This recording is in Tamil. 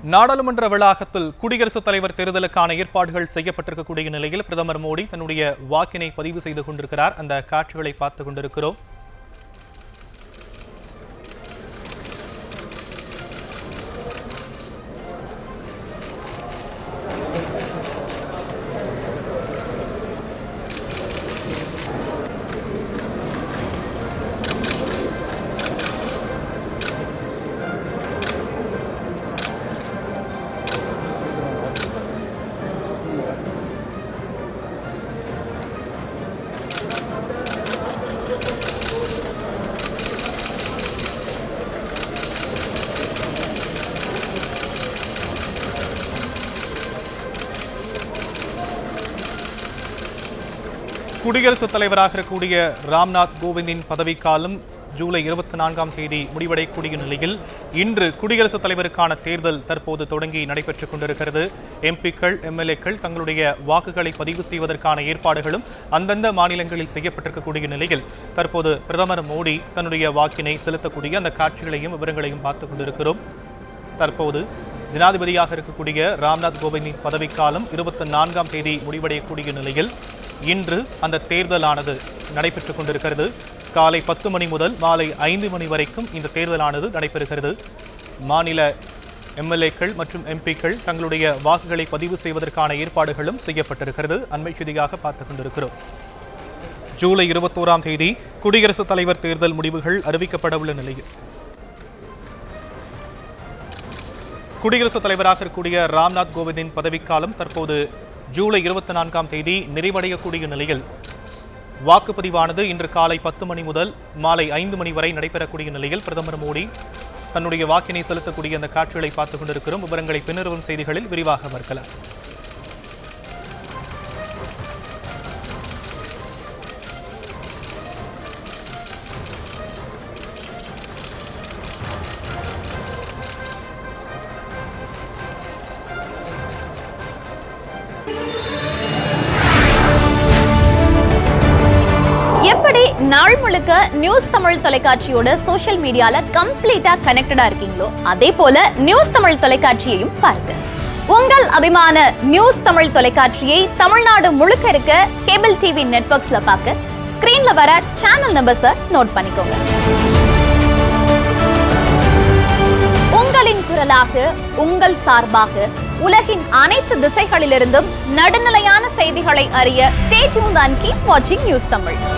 நாடாளுமன்ற வளாகத்தில் குடியரசுத் தலைவர் தேர்தலுக்கான ஏற்பாடுகள் செய்யப்பட்டிருக்கக்கூடிய நிலையில் பிரதமர் மோடி தன்னுடைய வாக்கினை பதிவு செய்து கொண்டிருக்கிறார் அந்த காட்சிகளை பார்த்து கொண்டிருக்கிறோம் குடியரசுத் தலைவராக இருக்கக்கூடிய ராம்நாத் கோவிந்தின் பதவிக்காலம் ஜூலை இருபத்தி நான்காம் தேதி முடிவடையக்கூடிய நிலையில் இன்று குடியரசுத் தலைவருக்கான தேர்தல் தற்போது தொடங்கி நடைபெற்றுக் கொண்டிருக்கிறது எம்பிக்கள் எம்எல்ஏக்கள் தங்களுடைய வாக்குகளை பதிவு செய்வதற்கான ஏற்பாடுகளும் அந்தந்த மாநிலங்களில் செய்யப்பட்டிருக்கக்கூடிய நிலையில் தற்போது பிரதமர் மோடி தன்னுடைய வாக்கினை செலுத்தக்கூடிய அந்த காட்சிகளையும் விவரங்களையும் பார்த்துக் கொண்டிருக்கிறோம் தற்போது ஜனாதிபதியாக இருக்கக்கூடிய ராம்நாத் கோவிந்தின் பதவிக்காலம் இருபத்தி நான்காம் தேதி முடிவடையக்கூடிய நிலையில் இன்று அந்த தேர்தலானது நடைபெற்றுக் கொண்டிருக்கிறது காலை பத்து மணி முதல் மாலை ஐந்து மணி வரைக்கும் இந்த தேர்தலானது நடைபெறுகிறது மாநில எம்எல்ஏக்கள் மற்றும் எம்பிக்கள் தங்களுடைய வாக்குகளை பதிவு செய்வதற்கான ஏற்பாடுகளும் செய்யப்பட்டிருக்கிறது அண்மை செய்தியாக பார்த்துக் கொண்டிருக்கிறோம் ஜூலை இருபத்தோராம் தேதி குடியரசுத் தலைவர் தேர்தல் முடிவுகள் அறிவிக்கப்பட உள்ள நிலையில் குடியரசுத் தலைவராக இருக்கக்கூடிய ராம்நாத் கோவிந்தின் பதவிக்காலம் தற்போது ஜூலை இருபத்தி நான்காம் தேதி நிறைவடையக்கூடிய நிலையில் வாக்குப்பதிவானது இன்று காலை பத்து மணி முதல் மாலை ஐந்து மணி வரை நடைபெறக்கூடிய நிலையில் பிரதமர் மோடி தன்னுடைய வாக்கினை செலுத்தக்கூடிய அந்த காட்சிகளை பார்த்துக் கொண்டிருக்கிறோம் விவரங்களை பின்வரும் செய்திகளில் விரிவாக பார்க்கலாம் எப்படி நாள் முழுக்க நியூஸ் தமிழ் தொலைக்காட்சியோட சோஷியல் மீடியால கம்ப்ளீட்டா கனெக்டடா இருக்கீங்களோ அதே போல நியூஸ் தமிழ் தொலைக்காட்சியையும் பாருங்க உங்கள் அபிமான நியூஸ் தமிழ் தொலைக்காட்சியை தமிழ்நாடு முழுக்க இருக்க கேபிள் டிவி நெட்வொர்க்ஸ்ல பார்க்க ஸ்கிரீன்ல வர சேனல் நம்பர்ஸை நோட் பண்ணிக்கோங்க உங்களின் குரலாக உங்கள் சார்பாக உலகின் அனைத்து திசைகளிலிருந்தும் நடுநிலையான செய்திகளை அறிய ஸ்டே டியூன் அண்ட் கீப் வாட்சிங் நியூஸ் தமிழ்